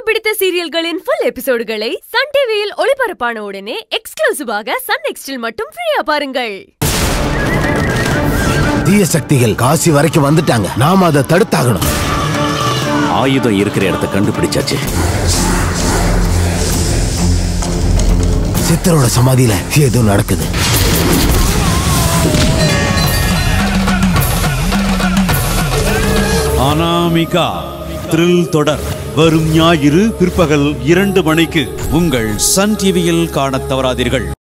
பிடித்த சீரியல்களின் full எபிசோடுகளை Sun டிவியில் ஒளிபரப்பான உடனே எக்ஸ்க்ளூசிவாக சன் நெக்ஸ்டில் மட்டும் ஃப்ரீயா பாருங்கள் தீய சக்திகள் காசி வரைக்கும் வந்துட்டாங்க நாம அதை தடுத்தாகணும் ஆயுதம் இருக்கிற இடத்த கண்டுபிடிச்சாச்சு சித்தரோட சமாதியில ஏதோ நடக்குது அனாமிகா த்ரில் தொடர் வரும் ஞாயிறு பிற்பகல் இரண்டு மணிக்கு உங்கள் சன் டிவியில் காணத் தவறாதீர்கள்